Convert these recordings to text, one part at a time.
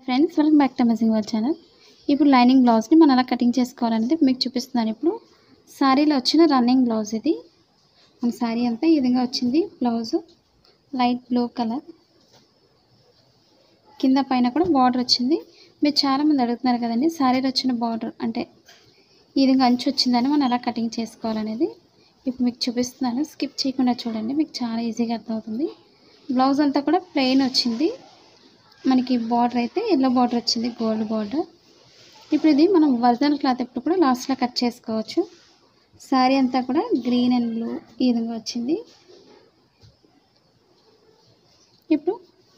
friends welcome back to amazing our channel ఇప్పుడు lining బ్లౌజ్ని మనం ఎలా కటింగ్ చేసుకోవాలనేది మీకు చూపిస్తున్నాను ఇప్పుడు శారీలో వచ్చిన రన్నింగ్ బ్లౌజ్ ఇది మన శారీ అంతా ఈ విధంగా వచ్చింది బ్లౌజ్ లైట్ బ్లూ కలర్ కింద పైన కూడా బార్డర్ వచ్చింది మీరు చాలామంది అడుగుతున్నారు కదండి శారీలో వచ్చిన బార్డర్ అంటే ఈ విధంగా అంచు వచ్చిందని మనం ఎలా కటింగ్ చేసుకోవాలనేది ఇప్పుడు మీకు చూపిస్తున్నాను స్కిప్ చేయకుండా చూడండి మీకు చాలా ఈజీగా అర్థమవుతుంది బ్లౌజ్ అంతా కూడా ప్లెయిన్ వచ్చింది మనకి బార్డర్ అయితే ఎల్లో బార్డర్ వచ్చింది గోల్డ్ బార్డర్ ఇప్పుడు ఇది మనం ఒరిజినల్ క్లాత్ ఎప్పుడు కూడా లాస్ట్లో కట్ చేసుకోవచ్చు శారీ అంతా కూడా గ్రీన్ అండ్ బ్లూ ఈ విధంగా వచ్చింది ఇప్పుడు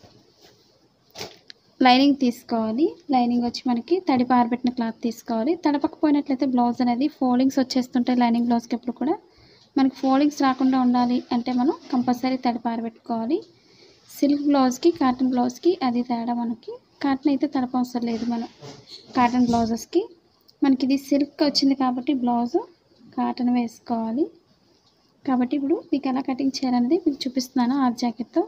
లైనింగ్ తీసుకోవాలి లైనింగ్ వచ్చి మనకి తడిపి ఆరబెట్టిన క్లాత్ తీసుకోవాలి తడపకపోయినట్లయితే బ్లౌజ్ అనేది ఫోల్డింగ్స్ వచ్చేస్తుంటాయి లైనింగ్ బ్లౌజ్కి ఎప్పుడు కూడా మనకి ఫోల్డింగ్స్ రాకుండా ఉండాలి అంటే మనం కంపల్సరీ తడిపి ఆరబెట్టుకోవాలి సిల్క్ బ్లౌజ్కి కాటన్ బ్లౌజ్కి అది తేడా మనకి కాటన్ అయితే తడపవసరం లేదు మనం కాటన్ బ్లౌజెస్కి మనకి ఇది సిల్క్ వచ్చింది కాబట్టి బ్లౌజ్ కాటన్ వేసుకోవాలి కాబట్టి ఇప్పుడు మీకు ఎలా కటింగ్ చేయాలనేది మీకు చూపిస్తున్నాను ఆ జాకెట్తో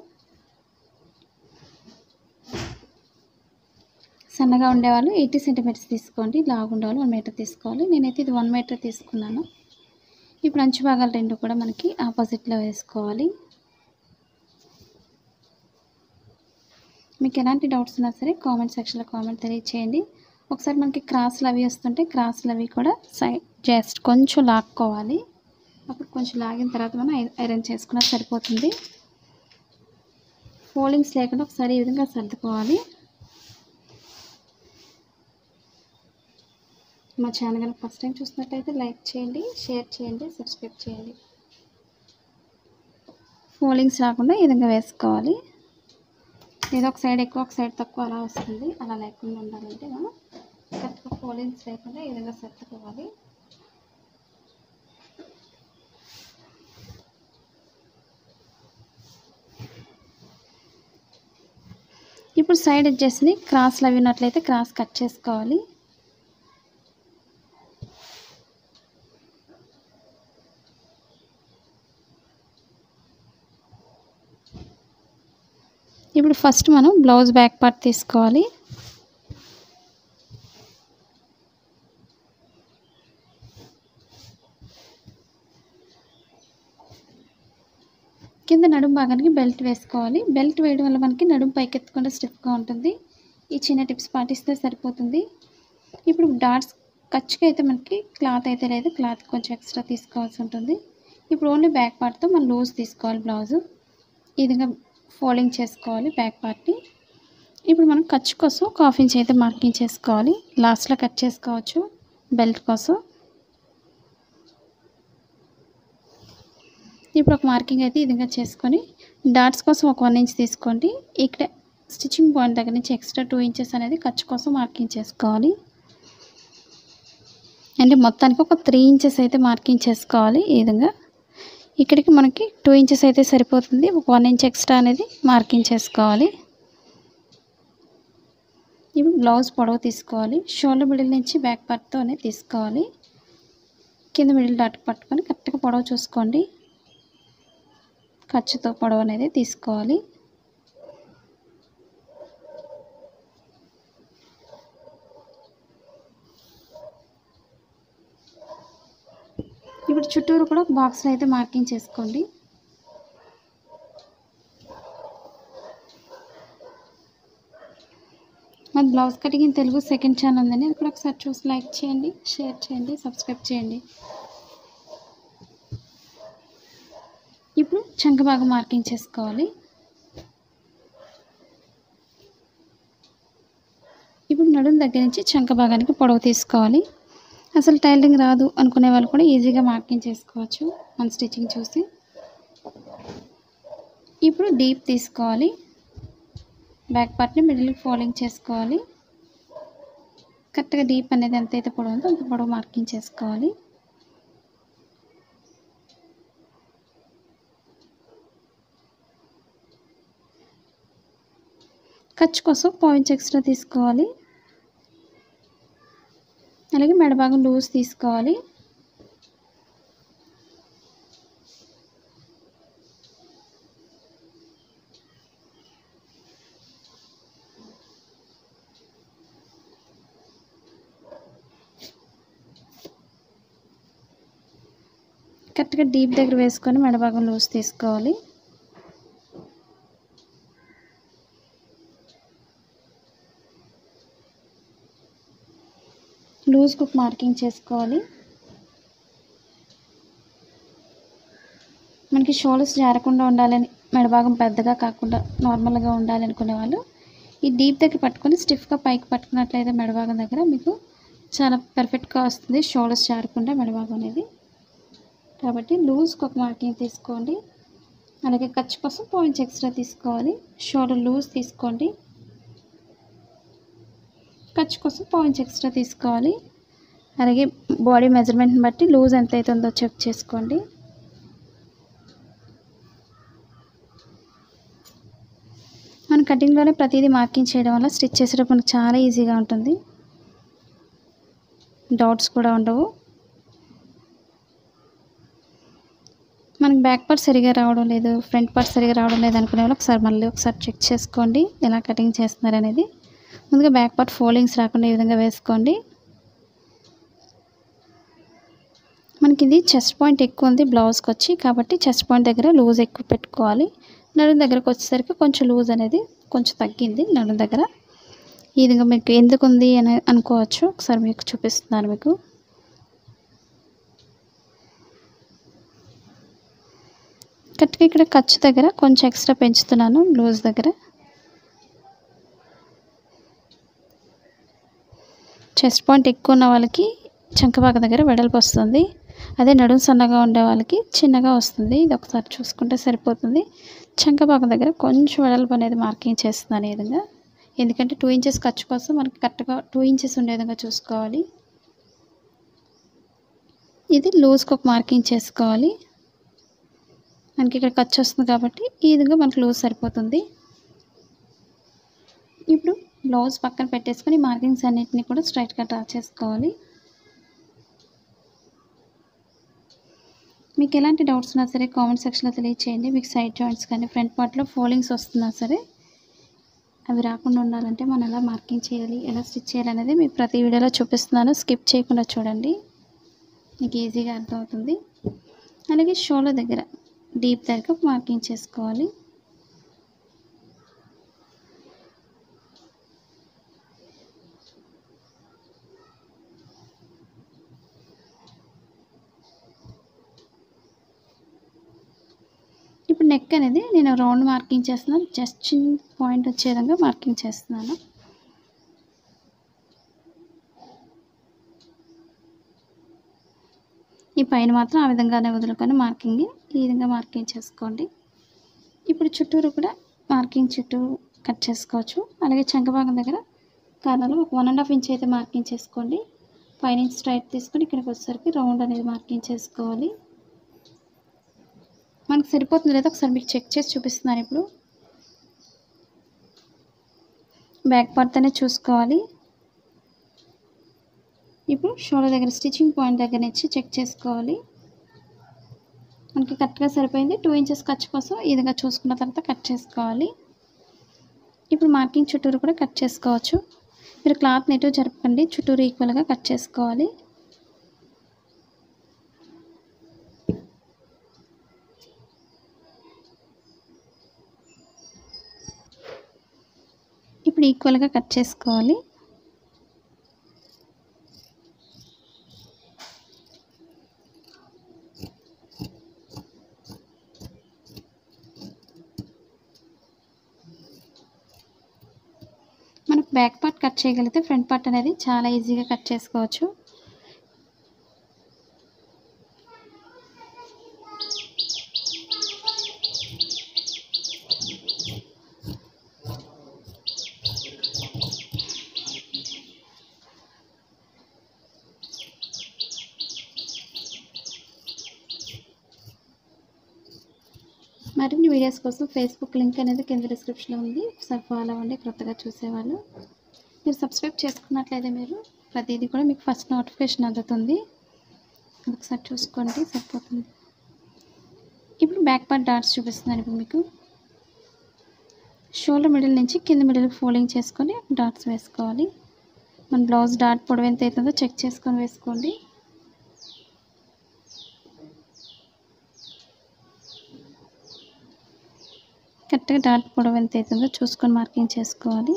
సన్నగా ఉండేవాళ్ళు ఎయిటీ సెంటీమీటర్స్ తీసుకోండి లావు ఉండేవాళ్ళు వన్ మీటర్ తీసుకోవాలి నేనైతే ఇది వన్ మీటర్ తీసుకున్నాను ఇప్పుడు అంచు భాగాలు రెండు కూడా మనకి ఆపోజిట్లో వేసుకోవాలి మీకు ఎలాంటి డౌట్స్ ఉన్నా సరే కామెంట్ సెక్షన్లో కామెంట్ తెలియచేయండి ఒకసారి మనకి క్రాస్లు అవి వస్తుంటే క్రాస్లు అవి కూడా సైడ్ జస్ట్ కొంచెం లాక్కోవాలి అప్పుడు కొంచెం లాగిన తర్వాత మనం ఐ- ఐరన్ చేసుకున్నా సరిపోతుంది ఫోల్డింగ్స్ లేకుండా ఒకసారి ఈ విధంగా సర్దుకోవాలి మా ఛానల్ కనుక ఫస్ట్ టైం చూసినట్లయితే లైక్ చేయండి షేర్ చేయండి సబ్స్క్రైబ్ చేయండి ఫోల్డింగ్స్ రాకుండా ఈ విధంగా వేసుకోవాలి ఏదో ఒక సైడ్ ఎక్కువ ఒక సైడ్ తక్కువ అలా వస్తుంది అలా లేకుండా ఉండాలంటే మనం కరెక్ట్గా ఫోల్డింగ్స్ లేకుండా ఈ విధంగా సర్దుకోవాలి ఇప్పుడు సైడ్ ఎడ్జెస్ని క్రాస్లు అవి ఉన్నట్లయితే క్రాస్ కట్ చేసుకోవాలి ఇప్పుడు ఫస్ట్ మనం బ్లౌజ్ బ్యాక్ పార్ట్ తీసుకోవాలి కింద నడుము భాగానికి బెల్ట్ వేసుకోవాలి బెల్ట్ వేయడం వల్ల మనకి నడుము పైకెత్తకుండా స్టిఫ్గా ఉంటుంది ఈ చిన్న టిప్స్ పాటిస్తే సరిపోతుంది ఇప్పుడు డాట్స్ ఖర్చుకి అయితే మనకి క్లాత్ అయితే లేదు క్లాత్ కొంచెం ఎక్స్ట్రా తీసుకోవాల్సి ఉంటుంది ఇప్పుడు ఓన్లీ బ్యాక్ పార్ట్తో మనం లూజ్ తీసుకోవాలి బ్లౌజు ఈ విధంగా ఫోల్డింగ్ చేసుకోవాలి బ్యాక్ పార్ట్ని ఇప్పుడు మనం ఖర్చు కోసం ఒక హాఫ్ ఇంచ్ అయితే మార్కింగ్ చేసుకోవాలి లాస్ట్లో కట్ చేసుకోవచ్చు బెల్ట్ కోసం ఇప్పుడు ఒక మార్కింగ్ అయితే ఈ విధంగా చేసుకొని డాట్స్ కోసం ఒక వన్ ఇంచ్ తీసుకోండి ఇక్కడ స్టిచ్చింగ్ పాయింట్ దగ్గర నుంచి ఎక్స్ట్రా టూ ఇంచెస్ అనేది ఖర్చు కోసం మార్కింగ్ చేసుకోవాలి అంటే మొత్తానికి ఒక త్రీ ఇంచెస్ అయితే మార్కింగ్ చేసుకోవాలి ఈ విధంగా ఇక్కడికి మనకి టూ ఇంచెస్ అయితే సరిపోతుంది ఒక వన్ ఇంచ్ ఎక్స్ట్రా అనేది మార్కింగ్ చేసుకోవాలి ఇప్పుడు బ్లౌజ్ పొడవు తీసుకోవాలి షోల్డర్ మిడిల్ నుంచి బ్యాక్ పార్ట్తోనే తీసుకోవాలి కింద మిడిల్ డాట్ పట్టుకొని కరెక్ట్గా పొడవు చూసుకోండి ఖర్చుతో పొడవు అనేది తీసుకోవాలి ఇప్పుడు చుట్టూరు కూడా ఒక బాక్స్లో అయితే మార్కింగ్ చేసుకోండి మాది blouse cutting in Telugu second channel ఉందండి అది కూడా ఒకసారి చూసి లైక్ చేయండి షేర్ చేయండి సబ్స్క్రైబ్ చేయండి ఇప్పుడు చంక బాగా మార్కింగ్ చేసుకోవాలి ఇప్పుడు నడుము దగ్గర నుంచి చంక భాగానికి పొడవు తీసుకోవాలి అసలు టైలరింగ్ రాదు అనుకునే వాళ్ళు కూడా ఈజీగా మార్కింగ్ చేసుకోవచ్చు మన స్టిచ్చింగ్ చూసి ఇప్పుడు డీప్ తీసుకోవాలి బ్యాక్ పార్ట్ని మిడిల్ ఫోల్డింగ్ చేసుకోవాలి కరెక్ట్గా డీప్ అనేది ఎంతైతే పొడవు ఉందో అంత పొడవు మార్కింగ్ చేసుకోవాలి ఖర్చు కోసం పాయింట్స్ ఎక్స్ట్రా తీసుకోవాలి అలాగే మెడ భాగం లూజ్ తీసుకోవాలి కరెక్ట్గా డీప్ దగ్గర వేసుకొని మెడభాగం లూజ్ తీసుకోవాలి లూజ్ కుక్ మార్కింగ్ చేసుకోవాలి మనకి షోల్డర్స్ జారకుండా ఉండాలని మెడభాగం పెద్దగా కాకుండా నార్మల్గా ఉండాలి అనుకునే వాళ్ళు ఈ డీప్ దగ్గర పట్టుకొని స్టిఫ్గా పైకి పట్టుకున్నట్లయితే మెడభాగం దగ్గర మీకు చాలా పర్ఫెక్ట్గా వస్తుంది షోల్డర్స్ జారకుండా మెడభాగం అనేది కాబట్టి లూజ్కి ఒక మార్కింగ్ తీసుకోండి అలాగే ఖర్చు కోసం పాయింట్స్ ఎక్స్ట్రా తీసుకోవాలి షోల్డర్ లూజ్ తీసుకోండి ఖర్చు కోసం పాయింట్స్ ఎక్స్ట్రా తీసుకోవాలి అలాగే బాడీ మెజర్మెంట్ని బట్టి లూజ్ ఎంత అవుతుందో చెక్ చేసుకోండి మన కటింగ్లోనే ప్రతిదీ మార్కింగ్ చేయడం వల్ల స్టిచ్ చేసేటప్పుడు మనకు చాలా ఈజీగా ఉంటుంది డౌట్స్ కూడా ఉండవు మనకి బ్యాక్ పార్ట్ సరిగా రావడం లేదు ఫ్రంట్ పార్ట్ సరిగా రావడం లేదు అనుకునే వాళ్ళు ఒకసారి మళ్ళీ ఒకసారి చెక్ చేసుకోండి ఎలా కటింగ్ చేస్తున్నారు అనేది ముందుగా బ్యాక్ పార్ట్ ఫోల్డింగ్స్ రాకుండా ఈ విధంగా వేసుకోండి మనకి ఇది చెస్ట్ పాయింట్ ఎక్కువ ఉంది బ్లౌజ్కి వచ్చి కాబట్టి చెస్ట్ పాయింట్ దగ్గర లూజ్ ఎక్కువ పెట్టుకోవాలి నడుం దగ్గరకు వచ్చేసరికి కొంచెం లూజ్ అనేది కొంచెం తగ్గింది నడుం దగ్గర ఈ విధంగా మీకు ఎందుకు ఉంది అని అనుకోవచ్చు ఒకసారి మీకు చూపిస్తున్నాను మీకు కరెక్ట్గా ఇక్కడ ఖర్చు దగ్గర కొంచెం ఎక్స్ట్రా పెంచుతున్నాను లూజ్ దగ్గర చెస్ట్ పాయింట్ ఎక్కువ ఉన్న వాళ్ళకి చంకబాక దగ్గర వెడల్పు వస్తుంది అదే నడుము సన్నగా ఉండే వాళ్ళకి చిన్నగా వస్తుంది ఇది ఒకసారి చూసుకుంటే సరిపోతుంది చంకబాక దగ్గర కొంచెం వెడల్పు అనేది మార్కింగ్ చేస్తున్నాను ఈ విధంగా ఎందుకంటే టూ ఇంచెస్ ఖర్చు కోసం మనకి కరెక్ట్గా టూ ఇంచెస్ ఉండే విధంగా చూసుకోవాలి ఇది లూజ్కి ఒక మార్కింగ్ చేసుకోవాలి మనకి ఇక్కడ ఖర్చు వస్తుంది కాబట్టి ఈ విధంగా మనకు లూజ్ సరిపోతుంది ఇప్పుడు బ్లౌజ్ పక్కన పెట్టేసుకొని మార్కింగ్స్ అన్నిటిని కూడా స్ట్రైట్గా డ్రా చేసుకోవాలి మీకు ఎలాంటి డౌట్స్ ఉన్నా సరే కామెంట్ సెక్షన్లో తెలియచేయండి మీకు సైడ్ జాయింట్స్ కానీ ఫ్రంట్ పార్ట్లో ఫోల్డింగ్స్ వస్తున్నా సరే అవి రాకుండా ఉండాలంటే మనం ఎలా మార్కింగ్ చేయాలి ఎలా స్టిచ్ చేయాలి అనేది మీకు ప్రతి వీడియోలో చూపిస్తున్నాను స్కిప్ చేయకుండా చూడండి మీకు ఈజీగా అర్థమవుతుంది అలాగే షోలో దగ్గర డీప్ దగ్గర మార్కింగ్ చేసుకోవాలి ఇప్పుడు నెక్ అనేది నేను రౌండ్ మార్కింగ్ చేస్తున్నాను జస్ట్ చిన్న పాయింట్ వచ్చే విధంగా మార్కింగ్ చేస్తున్నాను ఈ పైన మాత్రం ఆ విధంగానే వదులుకొని మార్కింగ్ ఈ విధంగా మార్కింగ్ చేసుకోండి ఇప్పుడు చుట్టూరు కూడా మార్కింగ్ చుట్టూ కట్ చేసుకోవచ్చు అలాగే చంకభాగం దగ్గర కార్నర్లో ఒక వన్ అండ్ హాఫ్ ఇంచ్ అయితే మార్కింగ్ చేసుకోండి పైనుంచి స్ట్రైట్ తీసుకొని ఇక్కడికి వచ్చేసరికి రౌండ్ అనేది మార్కింగ్ చేసుకోవాలి మనకు సరిపోతుంది లేదా ఒకసారి మీకు చెక్ చేసి చూపిస్తున్నాను ఇప్పుడు బ్యాక్ పార్ట్ అనేది చూసుకోవాలి ఇప్పుడు షోల్డర్ దగ్గర స్టిచ్చింగ్ పాయింట్ దగ్గర నుంచి చెక్ చేసుకోవాలి మనకి కరెక్ట్గా సరిపోయింది టూ ఇంచెస్ ఖర్చు కోసం ఈ విధంగా చూసుకున్న తర్వాత కట్ చేసుకోవాలి ఇప్పుడు మార్కింగ్ చుట్టూరు కూడా కట్ చేసుకోవచ్చు మీరు క్లాత్ నెటు జరపండి చుట్టూరు ఈక్వల్గా కట్ చేసుకోవాలి ఇప్పుడు ఈక్వల్గా కట్ చేసుకోవాలి మనకు బ్యాక్ పార్ట్ కట్ చేయగలిగితే ఫ్రంట్ పార్ట్ అనేది చాలా ఈజీగా కట్ చేసుకోవచ్చు మరిన్ని వీడియోస్ కోసం ఫేస్బుక్ లింక్ అనేది కింద డిస్క్రిప్షన్లో ఉంది ఒకసారి ఫాలో అవ్వండి కొత్తగా చూసేవాళ్ళు మీరు సబ్స్క్రైబ్ చేసుకున్నట్లయితే మీరు ప్రతిదీ కూడా మీకు ఫస్ట్ నోటిఫికేషన్ అందుతుంది అది ఒకసారి చూసుకోండి సరిపోతుంది ఇప్పుడు బ్యాక్ పార్ట్ డాట్స్ చూపిస్తున్నాను ఇప్పుడు మీకు షోల్డర్ మిడిల్ నుంచి కింద మిడిల్ ఫోల్డింగ్ చేసుకొని డాట్స్ వేసుకోవాలి మన బ్లౌజ్ డాట్ పొడవు ఎంత అవుతుందో చెక్ చేసుకొని వేసుకోండి కరెక్ట్గా డాట్ పొడవు ఎంత అవుతుందో చూసుకొని మార్కింగ్ చేసుకోవాలి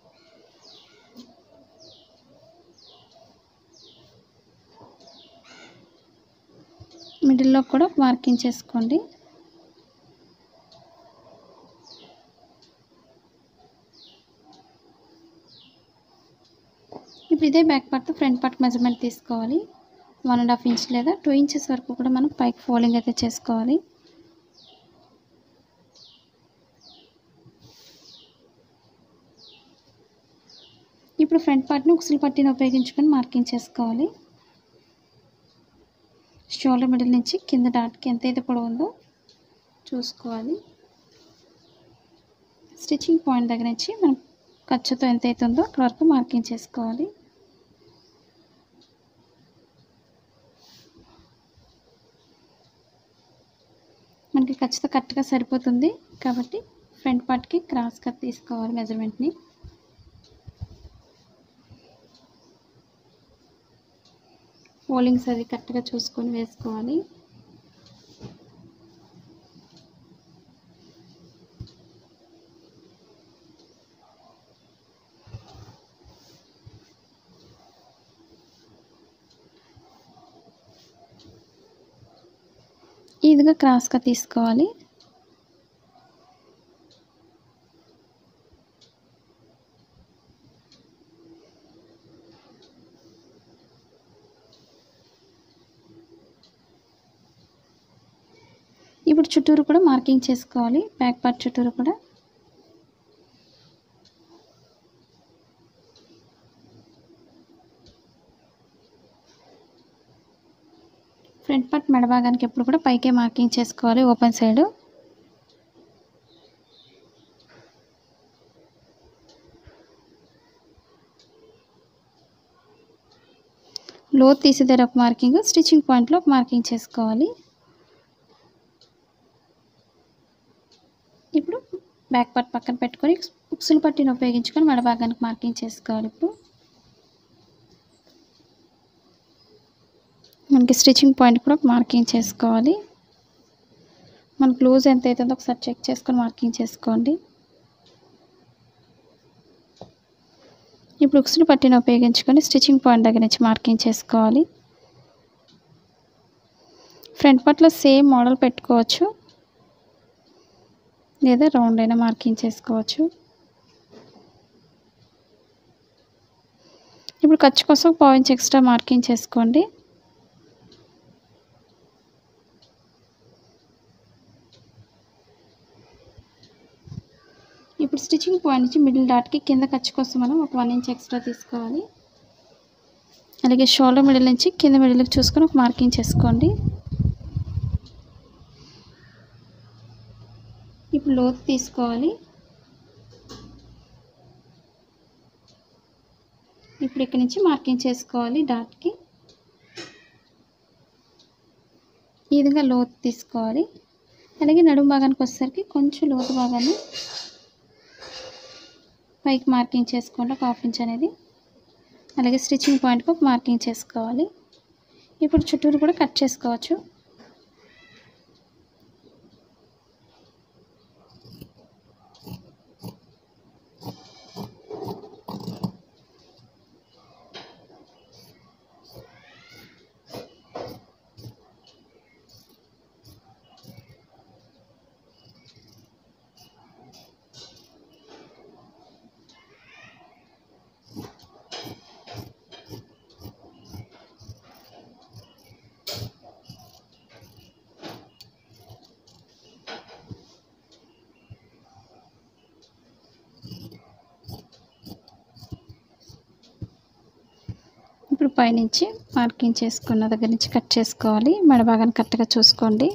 మిడిల్లో కూడా మార్కింగ్ చేసుకోండి ఇప్పుడు ఇదే back part front part measurement తీసుకోవాలి వన్ అండ్ హాఫ్ ఇంచ్ లేదా టూ ఇంచెస్ వరకు కూడా మనం పైకి ఫోల్డింగ్ అయితే చేసుకోవాలి ఇప్పుడు ఫ్రంట్ పార్ట్ని ఉక్సులు పట్టిని ఉపయోగించుకొని మార్కింగ్ చేసుకోవాలి షోల్డర్ మిడిల్ నుంచి కింద డాట్కి ఎంత అయితే పొడవు ఉందో చూసుకోవాలి స్టిచ్చింగ్ పాయింట్ దగ్గర నుంచి మనం ఖర్చుతో ఎంత అవుతుందో అక్కడ వరకు మార్కింగ్ చేసుకోవాలి మనకి ఖచ్చితంగా కరెక్ట్గా సరిపోతుంది కాబట్టి ఫ్రంట్ పార్ట్కి క్రాస్ కట్ తీసుకోవాలి మెజర్మెంట్ని ఫోల్డింగ్స్ అది కరెక్ట్గా చూసుకొని వేసుకోవాలి ఈ విధంగా క్రాస్గా తీసుకోవాలి ఇప్పుడు చుట్టూరు కూడా మార్కింగ్ చేసుకోవాలి బ్యాక్ పార్ట్ చుట్టూరు కూడా ఫ్రంట్ పార్ట్ మెడ భాగానికి ఎప్పుడు కూడా పైకే మార్కింగ్ చేసుకోవాలి ఓపెన్ సైడ్ లోత్ తీసేదారు ఒక మార్కింగ్ స్టిచ్చింగ్ పాయింట్లో ఒక మార్కింగ్ చేసుకోవాలి ఇప్పుడు బ్యాక్ పార్ట్ పక్కన పెట్టుకొని ఉక్సులు పట్టిని ఉపయోగించుకొని మెడ భాగానికి మార్కింగ్ చేసుకోవాలి ఇప్పుడు మనకి స్టిచ్చింగ్ పాయింట్ కూడా మార్కింగ్ చేసుకోవాలి మనకు లూజ్ ఎంత అవుతుందో ఒకసారి చెక్ చేసుకొని మార్కింగ్ చేసుకోండి ఇప్పుడు ఉక్సులు పట్టిని ఉపయోగించుకొని స్టిచ్చింగ్ పాయింట్ దగ్గర నుంచి మార్కింగ్ చేసుకోవాలి ఫ్రంట్ పార్ట్లో సేమ్ మోడల్ పెట్టుకోవచ్చు లేదా రౌండ్ అయినా మార్కింగ్ చేసుకోవచ్చు ఇప్పుడు ఖర్చు కోసం పావు ఇంచ్ ఎక్స్ట్రా మార్కింగ్ చేసుకోండి ఇప్పుడు స్టిచ్చింగ్ పాయింట్ నుంచి మిడిల్ డాట్కి కింద ఖర్చు కోసం మనం ఒక వన్ ఇంచ్ ఎక్స్ట్రా తీసుకోవాలి అలాగే షోల్డర్ మిడిల్ నుంచి కింద మిడిల్కి చూసుకొని ఒక మార్కింగ్ చేసుకోండి ఇప్పుడు లోతు తీసుకోవాలి ఇప్పుడు ఇక్కడి నుంచి మార్కింగ్ చేసుకోవాలి డాట్కి ఈ విధంగా లోతు తీసుకోవాలి అలాగే నడుము భాగానికి వచ్చేసరికి కొంచెం లోతు భాగాన్ని పైకి మార్కింగ్ చేసుకోండి ఒక హాఫ్ ఇంచ్ అనేది అలాగే స్టిచ్చింగ్ పాయింట్కి ఒక మార్కింగ్ చేసుకోవాలి ఇప్పుడు చుట్టూరు కూడా కట్ చేసుకోవచ్చు ఇప్పుడు పైనుంచి మార్కింగ్ చేసుకున్న దగ్గర నుంచి కట్ చేసుకోవాలి మెడ భాగాన్ని కరెక్ట్గా చూసుకోండి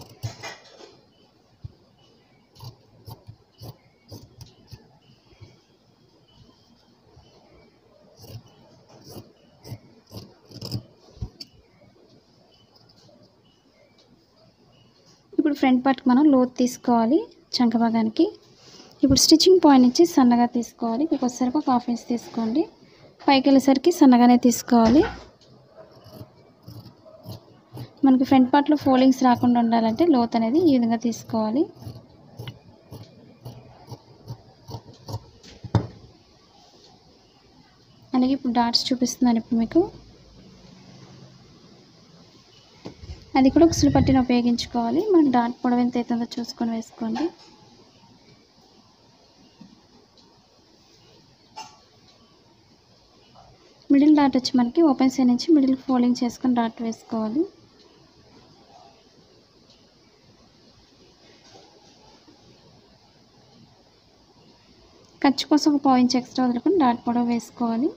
ఇప్పుడు ఫ్రంట్ పార్ట్కి మనం లోతు తీసుకోవాలి చంక భాగానికి ఇప్పుడు స్టిచ్చింగ్ పాయింట్ నుంచి సన్నగా తీసుకోవాలి ఒక్కొక్కసారికి ఒక హాఫ్ ఇంచ్ తీసుకోండి పైకి వెళ్ళేసరికి సన్నగానే తీసుకోవాలి మనకి ఫ్రంట్ పార్ట్లో ఫోల్డింగ్స్ రాకుండా ఉండాలంటే లోత్ అనేది ఈ విధంగా తీసుకోవాలి అలాగే ఇప్పుడు డాట్స్ చూపిస్తున్నాను ఇప్పుడు మీకు అది కూడా ఉక్సులు పట్టిన ఉపయోగించుకోవాలి మనకి డాట్ పొడవు ఎంత అవుతుందో చూసుకొని వేసుకోండి మిడిల్ డాట్ వచ్చి మనకి ఓపెన్ సైడ్ నుంచి మిడిల్ ఫోల్డింగ్ చేసుకొని డాట్ వేసుకోవాలి ఖర్చు కోసం ఒక పాయింట్ ఎక్స్ట్రా వదులుకొని డాట్ పొడవు వేసుకోవాలి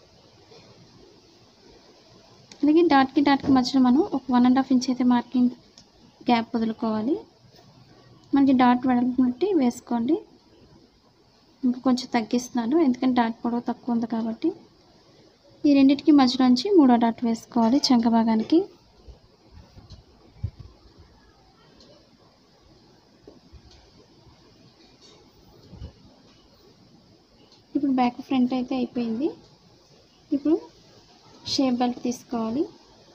అలాగే డాట్కి డాట్కి మధ్యలో మనం ఒక వన్ అండ్ హాఫ్ ఇంచ్ అయితే మార్కింగ్ గ్యాప్ వదులుకోవాలి మనకి డాట్ వెడల్పు బట్టి వేసుకోండి ఇంకా కొంచెం తగ్గిస్తున్నాను ఎందుకంటే డాట్ పొడవు తక్కువ ఉంది కాబట్టి ఈ రెండింటికి మధ్యలోంచి మూడో డాట్ వేసుకోవాలి చంక భాగానికి ఇప్పుడు బ్యాక్ ఫ్రంట్ అయితే అయిపోయింది ఇప్పుడు షేప్ బెల్ట్ తీసుకోవాలి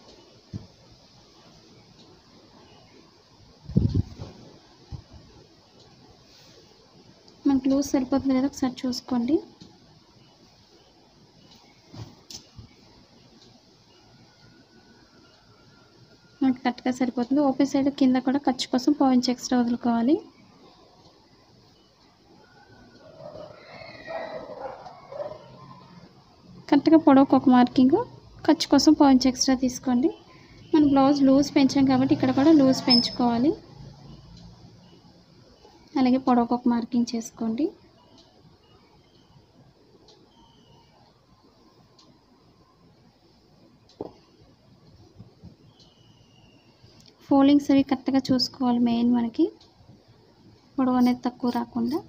మనకు లూజ్ సరిపోతుంది లేదా ఒకసారి చూసుకోండి మనకి కరెక్ట్గా సరిపోతుంది ఓపెన్ సైడ్ కింద కూడా ఖర్చు కోసం పాయింట్స్ ఎక్స్ట్రా వదులుకోవాలి కరెక్ట్గా పొడవుకు ఒక మార్కింగ్ ఖర్చు కోసం పాయింట్స్ ఎక్స్ట్రా తీసుకోండి మన బ్లౌజ్ లూజ్ పెంచాం కాబట్టి ఇక్కడ కూడా లూజ్ పెంచుకోవాలి అలాగే పొడవుకు ఒక మార్కింగ్ చేసుకోండి ఫోల్డింగ్స్ అవి కరెక్ట్గా చూసుకోవాలి మెయిన్ మనకి పొడవు అనేది తక్కువ రాకుండా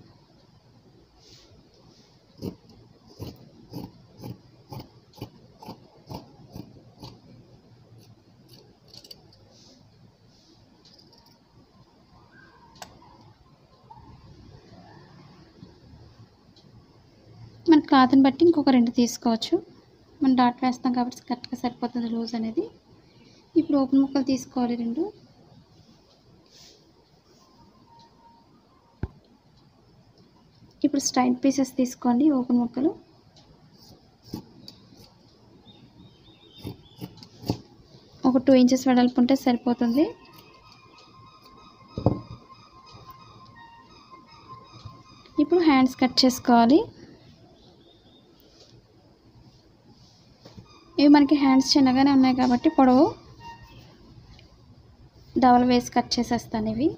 మన క్లాత్ని బట్టి ఇంకొక రెండు తీసుకోవచ్చు మనం డాట్ వేస్తాం కాబట్టి కరెక్ట్గా సరిపోతుంది లూజ్ అనేది ఇప్పుడు ఓపెన్ ముక్కలు తీసుకోవాలి రెండు ఇప్పుడు స్ట్రైట్ పీసెస్ తీసుకోండి ఓపెన్ ముక్కలు ఒక టూ ఇంచెస్ వెడల్పు ఉంటే సరిపోతుంది ఇప్పుడు హ్యాండ్స్ కట్ చేసుకోవాలి ఇవి మనకి హ్యాండ్స్ చిన్నగానే ఉన్నాయి కాబట్టి పొడవు డబల్ వేసి కట్ చేసేస్తాను ఇవి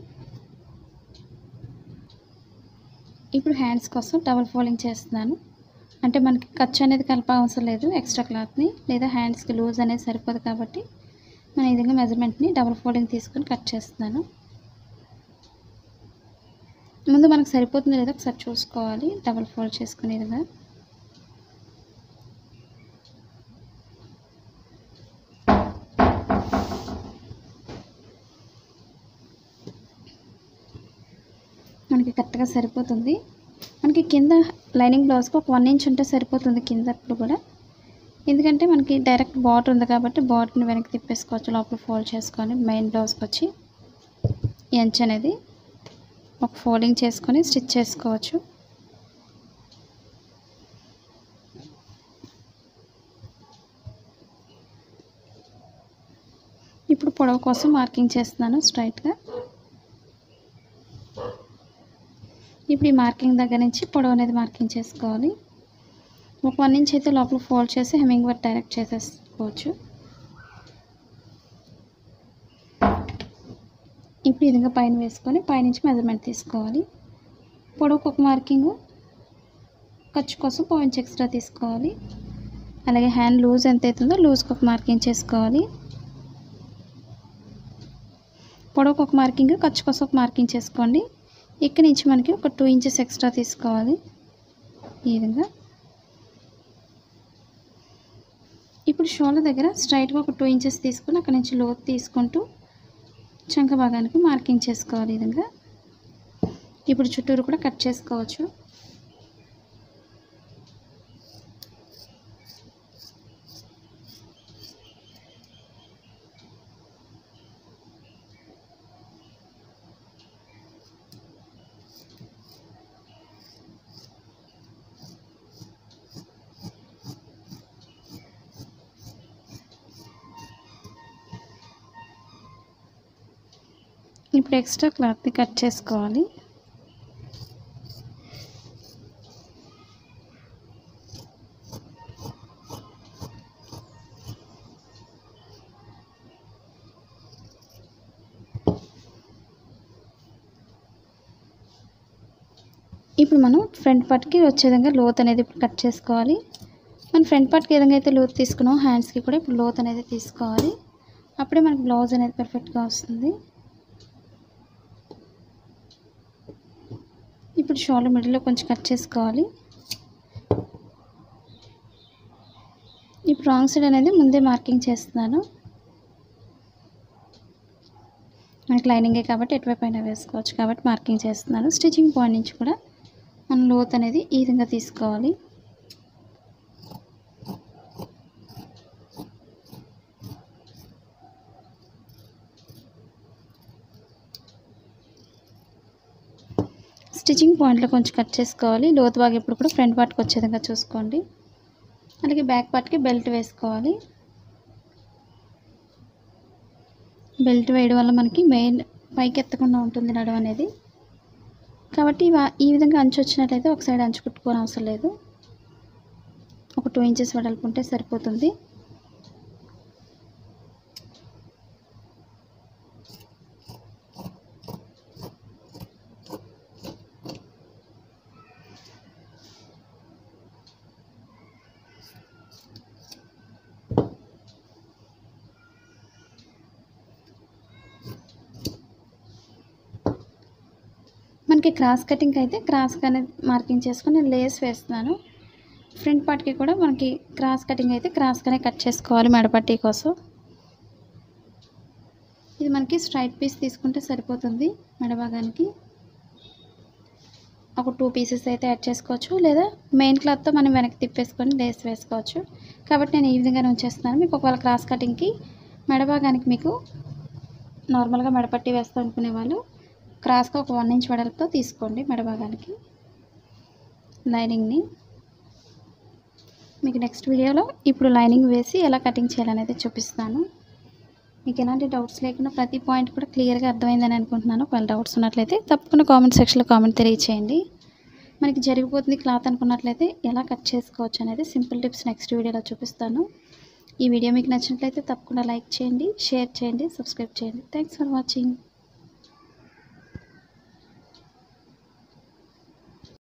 ఇప్పుడు హ్యాండ్స్ కోసం డబల్ ఫోల్డింగ్ చేస్తున్నాను అంటే మనకి ఖర్చు అనేది కలప అవసరం లేదు ఎక్స్ట్రా క్లాత్ని లేదా హ్యాండ్స్కి లూజ్ అనేది సరిపోదు కాబట్టి నేను ఈ విధంగా మెజర్మెంట్ని డబల్ ఫోల్డింగ్ తీసుకొని కట్ చేస్తున్నాను ముందు మనకు సరిపోతుంది లేదా ఒకసారి చూసుకోవాలి డబల్ ఫోల్డ్ చేసుకునే విధంగా మనకి కరెక్ట్గా సరిపోతుంది మనకి కింద లైనింగ్ బ్లౌజ్కి ఒక వన్ ఇంచ్ ఉంటే సరిపోతుంది కింద ఇప్పుడు కూడా ఎందుకంటే మనకి డైరెక్ట్ బార్డర్ ఉంది కాబట్టి బార్డర్ని వెనక్కి తిప్పేసుకోవచ్చు లోపల ఫోల్డ్ చేసుకొని మెయిన్ బ్లౌజ్కి వచ్చి ఎంచ్ అనేది ఒక ఫోల్డింగ్ చేసుకొని స్టిచ్ చేసుకోవచ్చు ఇప్పుడు పొడవు కోసం మార్కింగ్ చేస్తున్నాను స్ట్రైట్గా ఇప్పుడు ఈ మార్కింగ్ దగ్గర నుంచి పొడవు అనేది మార్కింగ్ చేసుకోవాలి ఒక వన్ ఇంచ్ అయితే లోపల ఫోల్డ్ చేసి హెమ్మింగ్ వర్క్ డైరెక్ట్ చేసేసుకోవచ్చు ఇప్పుడు ఈ విధంగా పైన వేసుకొని పైనుంచి మెజర్మెంట్ తీసుకోవాలి పొడవుకు ఒక మార్కింగ్ ఖర్చు కోసం పాయింట్స్ ఎక్స్ట్రా తీసుకోవాలి అలాగే హ్యాండ్ లూజ్ ఎంత అవుతుందో లూజ్కి ఒక మార్కింగ్ చేసుకోవాలి పొడవుకు ఒక మార్కింగ్ ఖర్చు కోసం ఒక మార్కింగ్ చేసుకోండి ఇక్కడ నుంచి మనకి ఒక టూ ఇంచెస్ ఎక్స్ట్రా తీసుకోవాలి ఈ విధంగా ఇప్పుడు షోల్డర్ దగ్గర స్ట్రైట్గా ఒక టూ ఇంచెస్ తీసుకుని అక్కడ నుంచి లోతు తీసుకుంటూ చంక భాగానికి మార్కింగ్ చేసుకోవాలి ఈ విధంగా ఇప్పుడు చుట్టూరు కూడా కట్ చేసుకోవచ్చు ఇప్పుడు ఎక్స్ట్రా క్లాత్ని కట్ చేసుకోవాలి ఇప్పుడు మనం ఫ్రంట్ పార్ట్కి వచ్చే విధంగా లోత్ అనేది ఇప్పుడు కట్ చేసుకోవాలి మనం ఫ్రంట్ పార్ట్కి ఏ విధంగా అయితే లోత్ తీసుకున్నామో హ్యాండ్స్కి కూడా ఇప్పుడు లోత్ అనేది తీసుకోవాలి అప్పుడే మనకి బ్లౌజ్ అనేది పర్ఫెక్ట్గా వస్తుంది ఇప్పుడు షోల్డర్ మిడిల్లో కొంచెం కట్ చేసుకోవాలి ఇప్పుడు రాంగ్ సైడ్ అనేది ముందే మార్కింగ్ చేస్తున్నాను మనకి లైనింగే కాబట్టి ఎటువైపు అయినా వేసుకోవచ్చు కాబట్టి మార్కింగ్ చేస్తున్నాను స్టిచ్చింగ్ పాయింట్ నుంచి కూడా మనం లోత్ అనేది ఈ విధంగా తీసుకోవాలి స్టిచ్చింగ్ పాయింట్లో కొంచెం కట్ చేసుకోవాలి లోతు భాగం ఎప్పుడు కూడా ఫ్రంట్ పార్ట్కి వచ్చే విధంగా చూసుకోండి అలాగే బ్యాక్ పార్ట్కి బెల్ట్ వేసుకోవాలి బెల్ట్ వేయడం వల్ల మనకి మెయిన్ పైకి ఎత్తకుండా ఉంటుంది నడుము అనేది కాబట్టి ఇవా- ఈ విధంగా అంచు వచ్చినట్లయితే ఒక సైడ్ అంచు కుట్టుకోని అవసరం లేదు ఒక టూ ఇంచెస్ వెడల్పు ఉంటే సరిపోతుంది మనకి క్రాస్ కటింగ్ అయితే క్రాస్ అనేది మార్కింగ్ చేసుకొని నేను లేస్ వేస్తున్నాను ఫ్రంట్ పార్ట్కి కూడా మనకి క్రాస్ కటింగ్ అయితే క్రాస్గానే కట్ చేసుకోవాలి మెడపట్టి కోసం ఇది మనకి స్ట్రైట్ పీస్ తీసుకుంటే సరిపోతుంది మెడ భాగానికి ఒక టూ పీసెస్ అయితే యాడ్ చేసుకోవచ్చు లేదా మెయిన్ క్లాత్తో మనం వెనక్కి తిప్పేసుకొని లేస్ వేసుకోవచ్చు కాబట్టి నేను ఈ విధంగా ఉంచేస్తున్నాను మీకు ఒకవేళ క్రాస్ కటింగ్కి మెడ భాగానికి మీకు నార్మల్గా మెడపట్టి వేస్తాం అనుకునే వాళ్ళు క్రాస్గా ఒక వన్ ఇంచ్ వెడల్పుతో తీసుకోండి మెడ భాగానికి లైనింగ్ని మీకు నెక్స్ట్ వీడియోలో ఇప్పుడు లైనింగ్ వేసి ఎలా కటింగ్ చేయాలనేది చూపిస్తాను మీకు ఎలాంటి డౌట్స్ లేకుండా ప్రతి పాయింట్ కూడా క్లియర్గా అర్థమైందని అనుకుంటున్నాను ఒకవేళ డౌట్స్ ఉన్నట్లయితే తప్పకుండా కామెంట్ సెక్షన్లో కామెంట్ తెలియచేయండి మనకి జరిగిపోతుంది క్లాత్ అనుకున్నట్లయితే ఎలా కట్ చేసుకోవచ్చు అనేది సింపుల్ టిప్స్ నెక్స్ట్ వీడియోలో చూపిస్తాను ఈ వీడియో మీకు నచ్చినట్లయితే తప్పకుండా లైక్ చేయండి షేర్ చేయండి సబ్స్క్రైబ్ చేయండి థ్యాంక్స్ ఫర్ వాచింగ్